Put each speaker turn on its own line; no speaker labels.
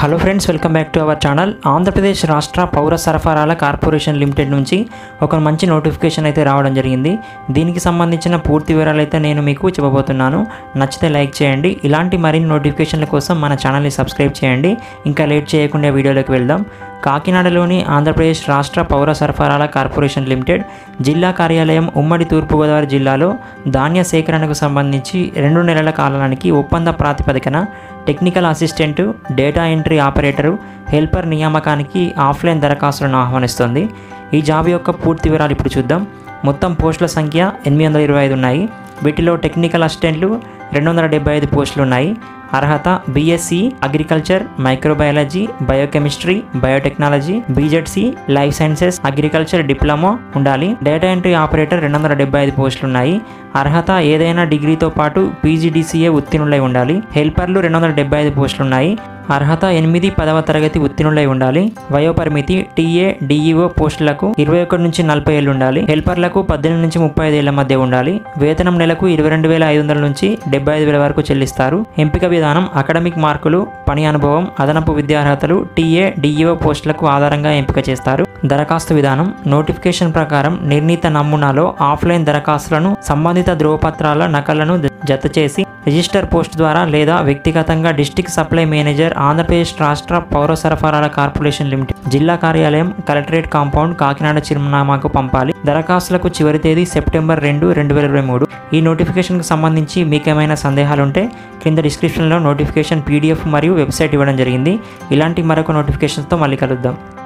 hello friends welcome back to our channel Andhra Pradesh రాష్ట్ర పౌర సరఫరాల కార్పొరేషన్ లిమిటెడ్ నుంచి ఒక మంచి నోటిఫికేషన్ అయితే రావడం జరిగింది దీనికి సంబంధించిన పూర్తి వివరాలు అయితే నేను మీకు చెప్పబోతున్నాను నచ్చితే లైక్ చేయండి ఇలాంటి మరిన్ని నోటిఫికేషన్ల కోసం మన ఛానల్ని సబ్స్క్రైబ్ చేయండి ఇంకా లేట్ చేయకుండా వీడియోలోకి వెళ్దాం కాకినాడలోని ఆంధ్రప్రదేశ్ రాష్ట్ర పౌర సరఫరాల కార్పొరేషన్ లిమిటెడ్ జిల్లా కార్యాలయం ఉమ్మడి తూర్పుగోదావరి జిల్లాలో ధాన్య సేకరణకు సంబంధించి రెండు నెలల కాలానికి ఒప్పంద ప్రాతిపదికన technical assistant data entry operator helper నియామకానికి ఆఫ్లైన్ దరఖాస్తులను ఆహ్వానిస్తోంది ఈ జాబ్ యొక్క పూర్తి వివరాలు ఇప్పుడు చూద్దాం మొత్తం పోస్టుల సంఖ్య ఎనిమిది వందల ఇరవై ఐదు ఉన్నాయి వీటిలో టెక్నికల్ అసిస్టెంట్లు రెండు వందల డెబ్బై ఐదు పోస్టులు ఉన్నాయి అర్హత BSc agriculture microbiology biochemistry biotechnology BZC life sciences agriculture diploma ఉండాలి డేటా ఎంట్రీ ఆపరేటర్ రెండు వందల డెబ్బై ఐదు పోస్టులు ఉన్నాయి అర్హత ఏదైనా డిగ్రీతో పాటు పీజీడీసీఏ ఉత్తీర్ణులై ఉండాలి హెల్పర్లు రెండు వందల డెబ్బై ఐదు పోస్టులు ఉన్నాయి అర్హత ఎనిమిది పదవ తరగతి ఉత్తీర్ణులై ఉండాలి వయోపరిమితి టీఏ డిఈఓ పోస్టులకు ఇరవై ఒకటి నుంచి నలభై ఏళ్ళు ఉండాలి హెల్పర్లకు పద్దెనిమిది నుంచి ముప్పై ఐదు ఏళ్ల మధ్య ఉండాలి వేతనం నెలకు ఇరవై రెండు వేల ఐదు వందల నుంచి డెబ్బై ఐదు వేల వరకు చెల్లిస్తారు ఎంపిక విధానం అకాడమిక్ మార్కులు పని అనుభవం అదనపు విద్యార్హతలు టీఏ డిఈఓ పోస్టులకు ఆధారంగా ఎంపిక చేస్తారు దరఖాస్తు విధానం నోటిఫికేషన్ ప్రకారం నిర్ణీత నమూనాలో ఆఫ్లైన్ దరఖాస్తులను సంబంధిత ధ్రువపత్రాల నకలను జత చేసి రిజిస్టర్ పోస్ట్ ద్వారా లేదా వ్యక్తిగతంగా డిస్టిక్ సప్లై మేనేజర్ ఆంధ్రప్రదేశ్ రాష్ట్ర పౌర సరఫరాల కార్పొరేషన్ లిమిటెడ్ జిల్లా కార్యాలయం కలెక్టరేట్ కాంపౌండ్ కాకినాడ చిరునామాకు పంపాలి దరఖాస్తులకు చివరి తేదీ సెప్టెంబర్ రెండు రెండు వేల ఇరవై మూడు ఈ నోటిఫికేషన్కి సంబంధించి మీకు ఏమైనా సందేహాలు ఉంటే కింద డిస్క్రిప్షన్లో నోటిఫికేషన్ పీడిఎఫ్ మరియు వెబ్సైట్ ఇవ్వడం జరిగింది ఇలాంటి మరొక నోటిఫికేషన్స్తో మళ్ళీ కలుద్దాం